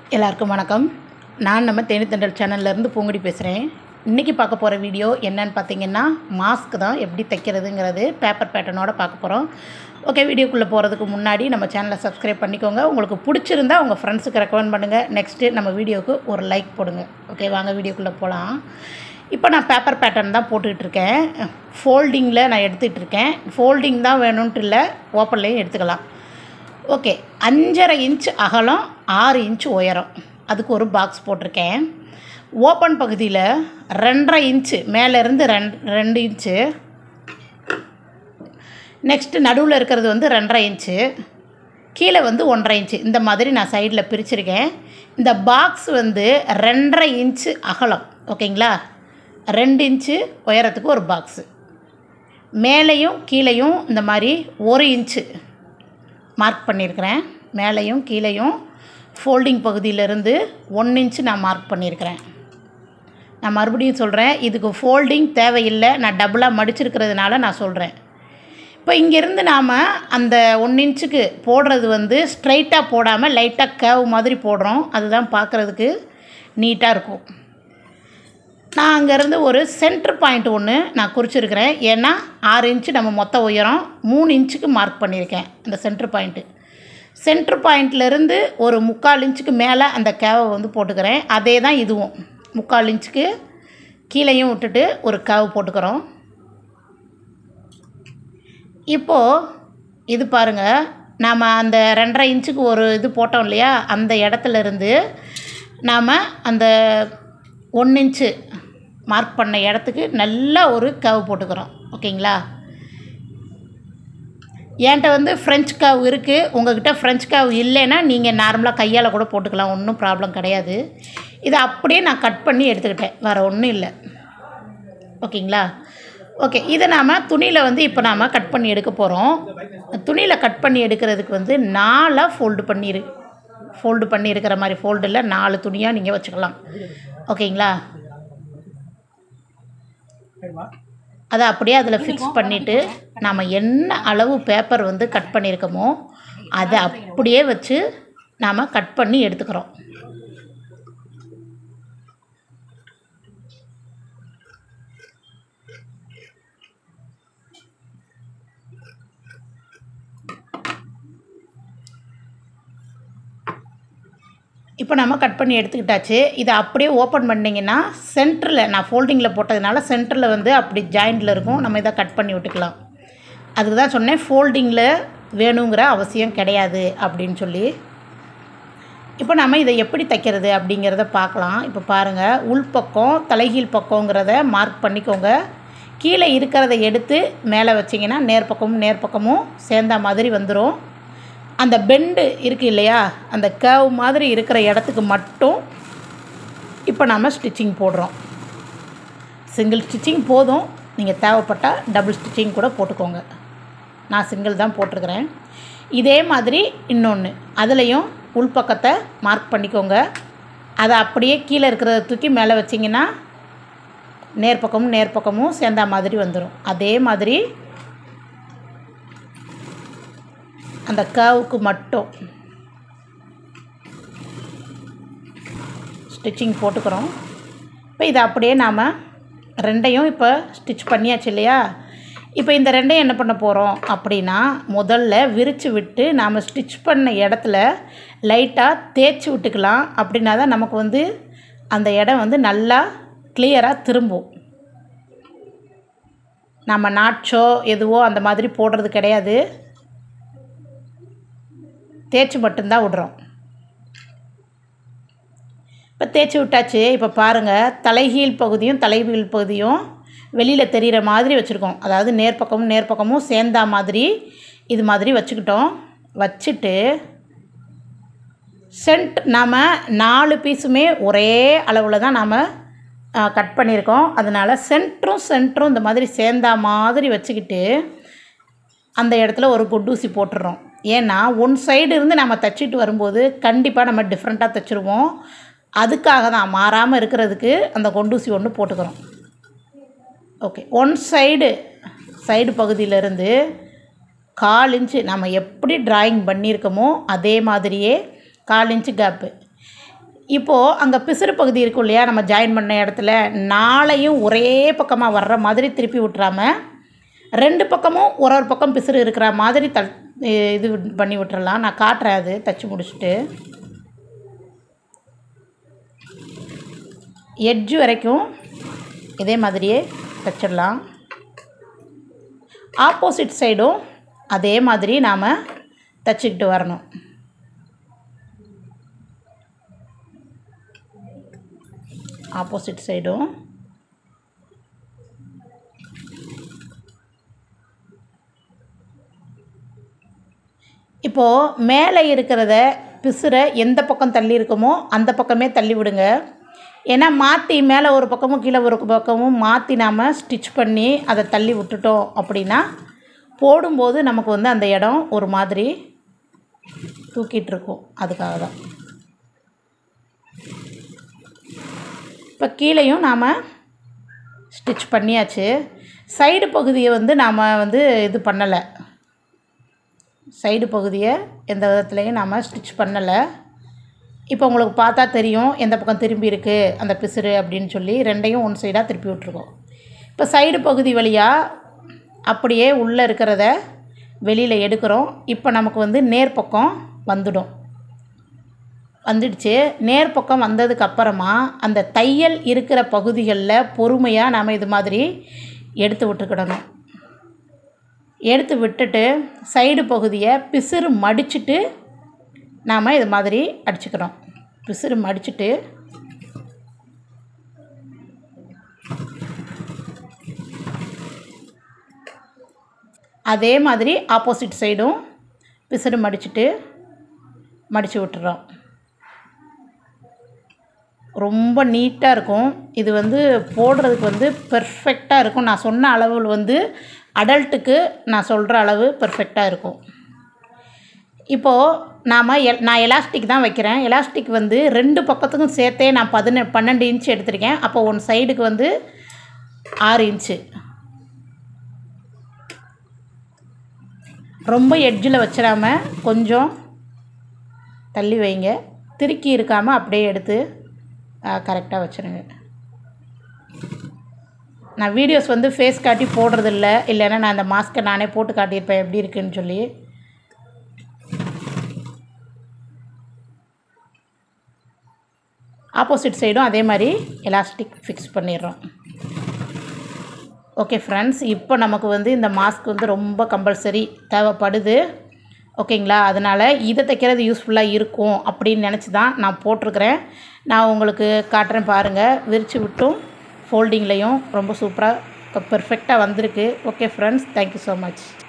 எல்லாருக்கும் வணக்கம் நான் நம்ம தேனித்தண்டல் சேனல்லேருந்து பூங்குடி பேசுகிறேன் இன்றைக்கி பார்க்க போகிற வீடியோ என்னன்னு பார்த்தீங்கன்னா மாஸ்க் தான் எப்படி தைக்கிறதுங்கிறது பேப்பர் பேட்டர்னோட பார்க்க போகிறோம் ஓகே வீடியோக்குள்ளே போகிறதுக்கு முன்னாடி நம்ம சேனலை சப்ஸ்கிரைப் பண்ணிக்கோங்க உங்களுக்கு பிடிச்சிருந்தா உங்கள் ஃப்ரெண்ட்ஸுக்கு ரெக்கமெண்ட் பண்ணுங்கள் நெக்ஸ்ட்டு நம்ம வீடியோவுக்கு ஒரு லைக் போடுங்க ஓகே வாங்க வீடியோக்குள்ளே போகலாம் இப்போ நான் பேப்பர் பேட்டர்ன் தான் போட்டுக்கிட்டு இருக்கேன் ஃபோல்டிங்கில் நான் எடுத்துகிட்டு இருக்கேன் ஃபோல்டிங் தான் வேணும்ன்ட்டு இல்லை ஓப்பன்லேயும் எடுத்துக்கலாம் ஓகே அஞ்சரை இன்ச் அகலம் ஆறு இன்ச் உயரம் அதுக்கு ஒரு பாக்ஸ் போட்டிருக்கேன் ஓப்பன் பகுதியில் ரெண்டரை இன்ச்சு மேலேருந்து ரெண்டு ரெண்டு இன்ச்சு நெக்ஸ்ட்டு நடுவில் இருக்கிறது வந்து ரெண்டரை இன்ச்சு கீழே வந்து ஒன்றரை இன்ச்சு இந்த மாதிரி நான் சைடில் பிரிச்சிருக்கேன் இந்த பாக்ஸ் வந்து ரெண்டரை இன்ச்சு அகலம் ஓகேங்களா ரெண்டு இன்ச்சு உயரத்துக்கு ஒரு பாக்ஸு மேலேயும் கீழேயும் இந்த மாதிரி ஒரு இன்ச்சு மார்க் பண்ணியிருக்கிறேன் மேலேயும் கீழேயும் ஃபோல்டிங் பகுதியிலேருந்து ஒன் இன்ச்சு நான் மார்க் பண்ணியிருக்கிறேன் நான் மறுபடியும் சொல்கிறேன் இதுக்கு ஃபோல்டிங் தேவையில்லை நான் டபுளாக மடிச்சிருக்கிறதுனால நான் சொல்கிறேன் இப்போ இங்கேருந்து நாம் அந்த ஒன் இன்ச்சுக்கு போடுறது வந்து ஸ்ட்ரைட்டாக போடாமல் லைட்டாக கேவ் மாதிரி போடுறோம் அதுதான் பார்க்குறதுக்கு நீட்டாக இருக்கும் நான் அங்கேருந்து ஒரு சென்டர் பாயிண்ட் ஒன்று நான் குறிச்சிருக்கிறேன் ஏன்னா ஆறு இன்ச்சு நம்ம மொத்த உயரம் மூணு இன்ச்சுக்கு மார்க் பண்ணியிருக்கேன் அந்த சென்டர் பாயிண்ட்டு சென்டர் பாயிண்ட்லேருந்து ஒரு முக்கால் இன்ச்சுக்கு மேலே அந்த கேவை வந்து போட்டுக்கிறேன் அதே தான் இதுவும் முக்கால் இன்ச்சுக்கு கீழேயும் விட்டுட்டு ஒரு கேவ் போட்டுக்கிறோம் இப்போது இது பாருங்கள் நாம் அந்த ரெண்டரை இன்ச்சுக்கு ஒரு இது போட்டோம் இல்லையா அந்த இடத்துல இருந்து நாம் அந்த ஒன் இன்ச்சு மார்க் பண்ண இடத்துக்கு நல்லா ஒரு கவ் போட்டுக்கிறோம் ஓகேங்களா என்கிட்ட வந்து ஃப்ரெஞ்ச் கவ் இருக்குது உங்கள்கிட்ட ஃப்ரெஞ்ச் கவ் இல்லைன்னா நீங்கள் நார்மலாக கையால் கூட போட்டுக்கலாம் ஒன்றும் ப்ராப்ளம் கிடையாது இதை அப்படியே நான் கட் பண்ணி எடுத்துக்கிட்டேன் வேறு ஒன்றும் இல்லை ஓகேங்களா ஓகே இதை நாம் துணியில் வந்து இப்போ நாம் கட் பண்ணி எடுக்க போகிறோம் துணியில் கட் பண்ணி எடுக்கிறதுக்கு வந்து நாலாக ஃபோல்டு பண்ணியிரு ஃபோல்டு பண்ணி இருக்கிற மாதிரி ஃபோல்டில் நாலு துணியாக நீங்கள் வச்சுக்கலாம் ஓகேங்களா அதை அப்படியே அதில் ஃபிக்ஸ் பண்ணிவிட்டு நாம் என்ன அளவு பேப்பர் வந்து கட் பண்ணியிருக்கோமோ அதை அப்படியே வச்சு நாம் கட் பண்ணி எடுத்துக்கிறோம் இப்போ நம்ம கட் பண்ணி எடுத்துக்கிட்டாச்சு இதை அப்படியே ஓப்பன் பண்ணிங்கன்னா சென்டரில் நான் ஃபோல்டிங்கில் போட்டதுனால சென்டரில் வந்து அப்படி ஜாயிண்டில் இருக்கும் நம்ம இதை கட் பண்ணி விட்டுக்கலாம் அதுக்கு தான் சொன்னேன் ஃபோல்டிங்கில் வேணுங்கிற அவசியம் கிடையாது அப்படின்னு சொல்லி இப்போ நம்ம இதை எப்படி தைக்கிறது அப்படிங்கிறத பார்க்கலாம் இப்போ பாருங்கள் உள்பக்கம் தலைகீழ் பக்கங்கிறத மார்க் பண்ணிக்கோங்க கீழே இருக்கிறத எடுத்து மேலே வச்சிங்கன்னா நேர்பக்கமும் நேர்பக்கமும் சேர்ந்த மாதிரி வந்துடும் அந்த பெண்டு இருக்குது இல்லையா அந்த கேவ் மாதிரி இருக்கிற இடத்துக்கு மட்டும் இப்போ நாம் ஸ்டிச்சிங் போடுறோம் சிங்கிள் ஸ்டிச்சிங் போதும் நீங்கள் தேவைப்பட்டால் டபுள் ஸ்டிச்சிங் கூட போட்டுக்கோங்க நான் சிங்கிள் தான் போட்டிருக்கிறேன் இதே மாதிரி இன்னொன்று அதுலேயும் உள்பக்கத்தை மார்க் பண்ணிக்கோங்க அதை அப்படியே கீழே இருக்கிறத தூக்கி மேலே வச்சிங்கன்னா நேர்பக்கமும் நேர்பக்கமும் சேர்ந்த மாதிரி வந்துடும் அதே மாதிரி அந்த கர்வுக்கு மட்டும் ஸ்டிச்சிங் போட்டுக்கிறோம் இப்போ இதை அப்படியே நாம் ரெண்டையும் இப்போ ஸ்டிச் பண்ணியாச்சு இல்லையா இப்போ இந்த ரெண்டையும் என்ன பண்ண போகிறோம் அப்படின்னா முதல்ல விரித்து விட்டு நாம் ஸ்டிச் பண்ண இடத்துல லைட்டாக தேய்ச்சி விட்டுக்கலாம் அப்படின்னா தான் நமக்கு வந்து அந்த இடம் வந்து நல்லா கிளியராக திரும்பும் நம்ம நாட்சோ எதுவோ அந்த மாதிரி போடுறது கிடையாது தேய்ச்சி மட்டும்தான் விடுறோம் இப்போ தேய்ச்சி விட்டாச்சு இப்போ பாருங்கள் தலைகீழ் பகுதியும் தலைகீழ் பகுதியும் வெளியில் தெரிகிற மாதிரி வச்சுருக்கோம் அதாவது நேர்பக்கமும் நேர்பக்கமும் சேர்ந்தா மாதிரி இது மாதிரி வச்சுக்கிட்டோம் வச்சுட்டு சென்ட் நாம் நாலு பீஸுமே ஒரே அளவில் தான் நாம் கட் பண்ணியிருக்கோம் அதனால் சென்ட்ரும் சென்ட்ரும் இந்த மாதிரி சேர்ந்தா மாதிரி வச்சுக்கிட்டு அந்த இடத்துல ஒரு குட்டூசி போட்டுடுறோம் ஏன்னா ஒன் சைடு இருந்து நம்ம தைச்சிட்டு வரும்போது கண்டிப்பாக நம்ம டிஃப்ரெண்ட்டாக தைச்சிருவோம் அதுக்காக தான் மாறாமல் இருக்கிறதுக்கு அந்த கொண்டூசி ஒன்று போட்டுக்கிறோம் ஓகே ஒன் சைடு சைடு பகுதியிலேருந்து கால் இன்ச்சு நம்ம எப்படி டிராயிங் பண்ணியிருக்கோமோ அதே மாதிரியே கால் இன்ச்சு கேப்பு இப்போது அங்கே பிசுறு பகுதி இருக்கும் இல்லையா நம்ம ஜாயின் பண்ண இடத்துல நாளையும் ஒரே பக்கமாக வர்ற மாதிரி திருப்பி விட்றாம ரெண்டு பக்கமும் ஒரு ஒரு பக்கம் பிசுறு இருக்கிற மாதிரி த இது பண்ணி விட்டுறலாம் நான் காட்டுறேன் அது தச்சு முடிச்சுட்டு எட்ஜு வரைக்கும் இதே மாதிரியே தச்சிடலாம் ஆப்போசிட் சைடும் அதே மாதிரி நாம் தச்சுக்கிட்டு வரணும் ஆப்போசிட் சைடும் இப்போது மேலே இருக்கிறத பிசுரை எந்த பக்கம் தள்ளி இருக்குமோ அந்த பக்கமே தள்ளி விடுங்க ஏன்னா மாற்றி மேலே ஒரு பக்கமும் கீழே ஒரு பக்கமும் மாற்றி நாம் ஸ்டிச் பண்ணி அதை தள்ளி விட்டுட்டோம் அப்படின்னா போடும்போது நமக்கு வந்து அந்த இடம் ஒரு மாதிரி தூக்கிட்டு இருக்கும் அதுக்காக தான் இப்போ கீழேயும் நாம் ஸ்டிச் பண்ணியாச்சு சைடு பகுதியை வந்து நாம் வந்து இது பண்ணலை சைடு பகுதியை எந்த விதத்துலேயும் நாம் ஸ்டிச் பண்ணலை இப்போ உங்களுக்கு பார்த்தா தெரியும் எந்த பக்கம் திரும்பி இருக்குது அந்த பிசுறு அப்படின்னு சொல்லி ரெண்டையும் ஒன் சைடாக திருப்பி விட்ருக்கோம் இப்போ சைடு பகுதி வழியாக அப்படியே உள்ளே இருக்கிறத வெளியில் எடுக்கிறோம் இப்போ நமக்கு வந்து நேர் பக்கம் வந்துடும் வந்துடுச்சு நேர் பக்கம் வந்ததுக்கு அப்புறமா அந்த தையல் இருக்கிற பகுதிகளில் பொறுமையாக நாம் இது மாதிரி எடுத்து விட்டுக்கிடணும் எடுத்து விட்டுட்டு சைடு பகுதியை பிசுறு மடிச்சுட்டு நாம் இது மாதிரி அடிச்சுக்கிறோம் பிசுறு மடிச்சுட்டு அதே மாதிரி ஆப்போசிட் சைடும் பிசுறு மடிச்சுட்டு மடித்து விட்டுறோம் ரொம்ப நீட்டாக இருக்கும் இது வந்து போடுறதுக்கு வந்து பெர்ஃபெக்டாக இருக்கும் நான் சொன்ன அளவில் வந்து அடல்ட்டுக்கு நான் சொல்கிற அளவு பெர்ஃபெக்டாக இருக்கும் இப்போது நாம் எல் நான் எலாஸ்டிக் தான் வைக்கிறேன் எலாஸ்டிக் வந்து ரெண்டு பக்கத்துக்கும் சேர்த்தே நான் பதினெ பன்னெண்டு இன்ச் எடுத்திருக்கேன் அப்போ ஒன் சைடுக்கு வந்து ஆறு இன்ச்சு ரொம்ப எட்ஜில் வச்சிடாம கொஞ்சம் தள்ளி வைங்க திருக்கி இருக்காமல் அப்படியே எடுத்து கரெக்டாக வச்சுருங்க நான் வீடியோஸ் வந்து ஃபேஸ் காட்டி போடுறதில்ல இல்லைன்னா நான் அந்த மாஸ்க்கை நானே போட்டு காட்டியிருப்பேன் எப்படி இருக்குன்னு சொல்லி ஆப்போசிட் சைடும் அதே மாதிரி எலாஸ்டிக் ஃபிக்ஸ் பண்ணிடுறோம் ஓகே ஃப்ரெண்ட்ஸ் இப்போ நமக்கு வந்து இந்த மாஸ்க் வந்து ரொம்ப கம்பல்சரி தேவைப்படுது ஓகேங்களா அதனால் இதை தைக்கிறது யூஸ்ஃபுல்லாக இருக்கும் அப்படின்னு நினச்சி தான் நான் போட்டிருக்கிறேன் நான் உங்களுக்கு காட்டுறேன் பாருங்கள் விரித்து விட்டும் ஃபோல்டிங்லேயும் ரொம்ப சூப்பராக பெர்ஃபெக்டாக வந்திருக்கு okay friends thank you so much